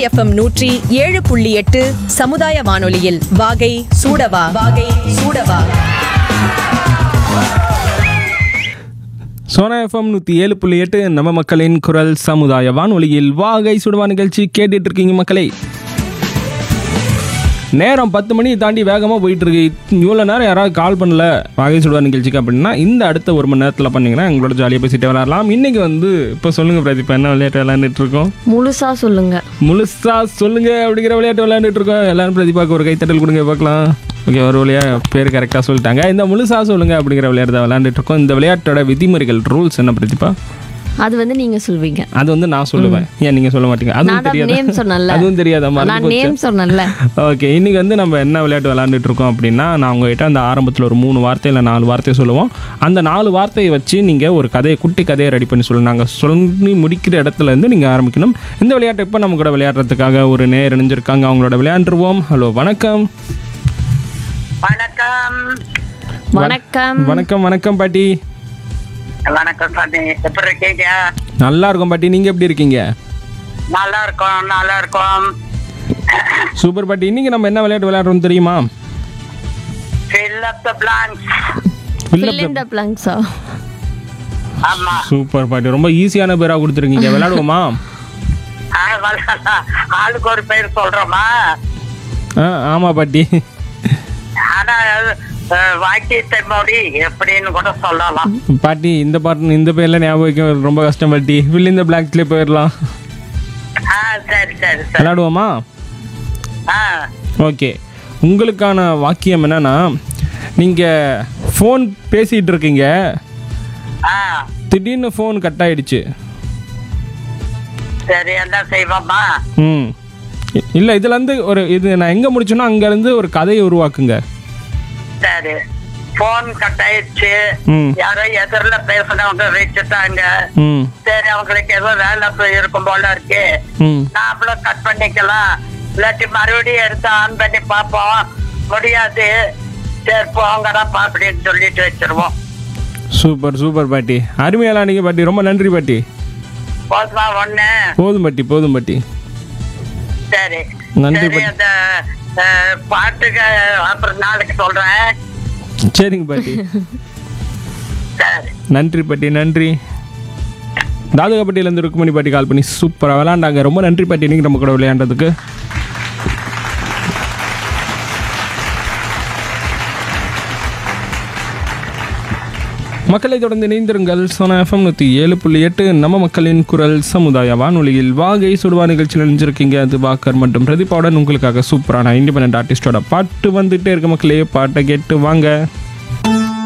FM நூற்றி ஏழு புள்ளி எட்டு சமுதாய வானொலியில் வாகை சூடவா வாகை சூடவா சோனா எஃப்எம் நூற்றி ஏழு புள்ளி எட்டு நம்ம மக்களின் குரல் சமுதாய வானொலியில் வாகை சுடுவா நிகழ்ச்சி கேட்டுட்டு இருக்கீங்க மக்களே நேரம் பத்து மணி தாண்டி வேகமாக போயிட்டு இருக்கு இவ்வளோ நேரம் யாராவது கால் பண்ணல வாகை சுடுவா நிகழ்ச்சிக்கு அப்படின்னா இந்த அடுத்த ஒரு மணி நேரத்தில் பண்ணீங்கன்னா எங்களோட ஜாலியாக பேசிட்டு விளாட்லாம் இன்னைக்கு வந்து இப்போ சொல்லுங்க பிரதீப் என்ன விளையாட்டு விளையாண்டுட்டு இருக்கோம் முழுசா சொல்லுங்க முழுசா சொல்லுங்க அப்படிங்கிற விளையாட்டு விளையாண்டுட்டு இருக்கோம் எல்லாரும் பிரதீபாக்கு ஒரு கைத்தட்டல் கொடுங்க பார்க்கலாம் ஓகே ஒரு வழியா பேர் கரெக்டாக சொல்லிட்டாங்க இந்த முழுசா சொல்லுங்க அப்படிங்கிற விளையாட்டு தான் விளையாண்டுட்டு இருக்கோம் இந்த விளையாட்டோட விதிமுறைகள் ரூல்ஸ் என்ன பிரதீபா அது வந்து நீங்க சொல்வீங்க அது வந்து நான் சொல்லுவேன் ஏன் நீங்க சொல்ல மாட்டீங்க அதுவும் நான் தான் நேம் தெரியாதா சொன்னேன்ல அதுவும் தெரியாதா நான் நேம் சொன்னேன்ல ஓகே இன்னைக்கு வந்து நம்ம என்ன விளையாட்டு விளையாண்டுட்டு இருக்கோம் அப்படின்னா நான் உங்ககிட்ட அந்த ஆரம்பத்தில் ஒரு மூணு வார்த்தை இல்லை நாலு வார்த்தை சொல்லுவோம் அந்த நாலு வார்த்தையை வச்சு நீங்கள் ஒரு கதையை குட்டி கதையை ரெடி பண்ணி சொல்லணும் நாங்கள் சொல்லி முடிக்கிற இடத்துல இருந்து நீங்கள் ஆரம்பிக்கணும் இந்த விளையாட்டை இப்போ நம்ம கூட விளையாடுறதுக்காக ஒரு நேர் இணைஞ்சிருக்காங்க அவங்களோட விளையாண்டுருவோம் ஹலோ வணக்கம் வணக்கம் வணக்கம் வணக்கம் வணக்கம் பாட்டி வணக்கம் சாமி எப்படி இருக்கீங்க நல்லா இருக்கும் பாட்டி நீங்கள் எப்படி இருக்கீங்க நல்லா இருக்கோம் நல்லா இருக்கோம் சூப்பர் பாட்டி இன்னைக்கு நம்ம என்ன விளையாட்டு விளையாடுறோம் தெரியுமா fill up the blanks fill in the blanks ஆ? ஆமா சூப்பர் பாட்டி ரொம்ப ஈஸியான பேராக கொடுத்துருக்கீங்க விளையாடுவோமா ஆ, வரலாம். ஆளுக்கு ஒரு பேர் சொல்றோமா ஆ ஆமாம் பாட்டி ஆனா அஹ், வாக்கியத்தை மொழி எப்படின்னு கூட சொல்லலாம் பாட்டி இந்த பாட்டு இந்த பேர்ல ஞாபகம் வைக்க ரொம்ப கஷ்டம் பாட்டி fill in the blanksலயே போயிடலாம் ஆ சரி சரி சரி விளையாடுவோமா ஆ ஓகே உங்களுக்கான வாக்கியம் என்னன்னா நீங்கள் ஃபோன் பேசிகிட்டு இருக்கீங்க ஆ திடீர்னு ஃபோன் கட் ஆயிடுச்சு சரி என்ன செய்வோமா ம் இல்லை இதுலேருந்து ஒரு இது நான் எங்கே முடிச்சேனோ அங்கேருந்து ஒரு கதையை உருவாக்குங்க சரி போன் கட் ஆயிடுச்சு ம் யாரோ எதிரில பேசினவங்க வச்சுட்டாங்க ம் சரி அவங்களுக்கு ஏதோ வேலை போய் இருக்கும் போல இருக்கு ம் நாமளும் கட் பண்ணிக்கலாம் இல்லாட்டி மறுபடியும் எடுத்து ஆன் பண்ணி பார்ப்போம் முடியாது சரி போங்கடாப்பா அப்படின்னு சொல்லிட்டு வச்சிருவோம் சூப்பர் சூப்பர் பாட்டி அருமையாக நீங்கள் பாட்டி ரொம்ப நன்றி பாட்டி போதுமா ஒண்ணு போதும் பாட்டி போதும் பாட்டி சரி நன்றி சரி பாட்டி. அந்த அஹ், பாட்டுக்கு அப்புறம் நாளைக்கு சொல்றேன் சரிங்க பாட்டி சரி நன்றி பாட்டி நன்றி தாதுகப்பட்டியிலேருந்து ருக்குமணி பாட்டி கால் பண்ணி சூப்பராக விளாண்டாங்க ரொம்ப நன்றி பாட்டி நீங்கள் நம்ம கூட விளையாண்டதுக்கு மக்களை தொடர்ந்து இணைந்திருங்கள் சோனா எஃப்எம் நூற்றி ஏழு புள்ளி எட்டு நம்ம மக்களின் குரல் சமுதாய வானொலியில் வாகை சுடுவா நிகழ்ச்சியில் நினைஞ்சிருக்கீங்க அது வாக்கர் மற்றும் பிரதீபாவுடன் உங்களுக்காக சூப்பரான இண்டிபெண்ட் ஆர்டிஸ்டோட பாட்டு வந்துட்டே இருக்க மக்களே பாட்டை கேட்டு வாங்க